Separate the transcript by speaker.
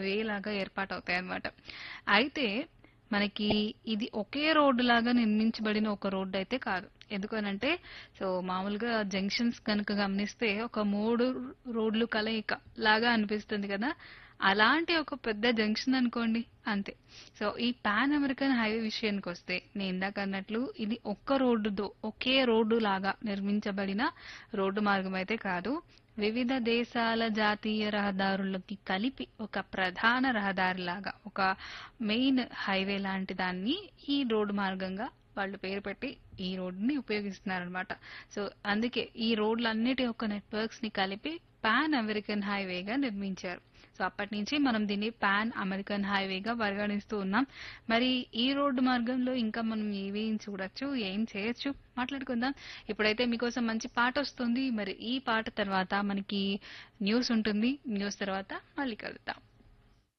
Speaker 1: వే లాగా ఏర్పాటవుతాయి అన్నమాట అయితే మనకి ఇది ఒకే రోడ్డు లాగా నిర్మించబడిన ఒక రోడ్డు అయితే కాదు ఎందుకనంటే సో మామూలుగా జంక్షన్స్ కనుక గమనిస్తే ఒక మూడు రోడ్లు కలయిక లాగా అనిపిస్తుంది కదా అలాంటి ఒక పెద్ద జంక్షన్ అనుకోండి అంతే సో ఈ పాన్ అమెరికన్ హైవే విషయానికి వస్తే నేను ఇందాక అన్నట్లు ఇది ఒక్క రోడ్డుతో ఒకే రోడ్డు లాగా నిర్మించబడిన రోడ్డు మార్గం అయితే కాదు వివిధ దేశాల జాతీయ రహదారులకి కలిపి ఒక ప్రధాన రహదారి లాగా ఒక మెయిన్ హైవే లాంటి దాన్ని ఈ రోడ్డు మార్గంగా వాళ్ళు పేరు పెట్టి ఈ రోడ్డుని ఉపయోగిస్తున్నారనమాట సో అందుకే ఈ రోడ్లన్నిటి యొక్క నెట్వర్క్స్ ని కలిపి పాన్ అమెరికన్ హైవేగా నిర్మించారు సో అప్పటి నుంచి మనం దీన్ని పాన్ అమెరికన్ హైవేగా పరిగణిస్తూ ఉన్నాం మరి ఈ రోడ్డు మార్గంలో ఇంకా మనం ఏవేం చూడొచ్చు ఏం చేయొచ్చు మాట్లాడుకుందాం ఇప్పుడైతే మీకోసం మంచి పాట వస్తుంది మరి ఈ పాట తర్వాత మనకి న్యూస్ ఉంటుంది న్యూస్ తర్వాత మళ్ళీ కలుద్దాం